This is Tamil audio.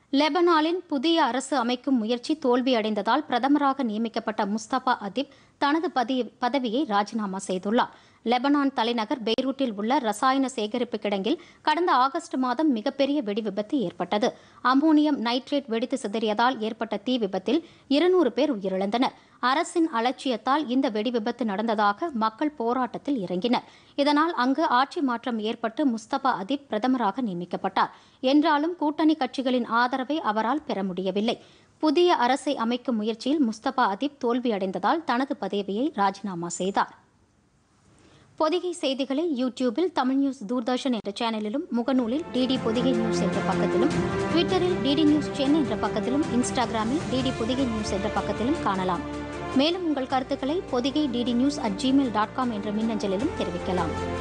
லெபனானின் புதிய அரசு அமைக்கும் முயற்சி தோல்வியடைந்ததால் பிரதமராக நியமிக்கப்பட்ட முஸ்தபா அதிப் தனது பதி- பதவியை ராஜினாமா செய்துள்ளார் லெபனான் தலைநகர் பெய்ரூட்டில் உள்ள ரசாயன சேகரிப்பு கிடங்கில் கடந்த ஆகஸ்ட் மாதம் மிகப்பெரிய வெடி விபத்து ஏற்பட்டது அம்மோனியம் நைட்ரேட் வெடித்து சிதறியதால் ஏற்பட்ட தீ விபத்தில் இருநூறு பேர் உயிரிழந்தனர் அரசின் அலட்சியத்தால் இந்த வெடி விபத்து நடந்ததாக மக்கள் போராட்டத்தில் இறங்கினர் இதனால் அங்கு ஆட்சி மாற்றம் ஏற்பட்டு முஸ்தபா அதிப் பிரதமராக நியமிக்கப்பட்டார் என்றாலும் கூட்டணி கட்சிகளின் ஆதரவை அவரால் பெற முடியவில்லை புதிய அரசை அமைக்கும் முயற்சியில் முஸ்தபா அதிப் தோல்வியடைந்ததால் தனது பதவியை ராஜினாமா செய்தார் பொதிகை செய்திகளை யூடியூபில் தமிழ் நியூஸ் தூர்தர்ஷன் என்ற சேனலிலும் முகநூலில் டிடி பொதிகை நியூஸ் என்ற பக்கத்திலும் ட்விட்டரில் டிடி நியூஸ் சென்னை என்ற பக்கத்திலும் இன்ஸ்டாகிராமில் டிடி பொதிகை நியூஸ் என்ற பக்கத்திலும் காணலாம் மேலும் உங்கள் கருத்துக்களை Podhigai DD news at Gmail dot com என்ற மின்னஞ்சலிலும் தெரிவிக்கலாம்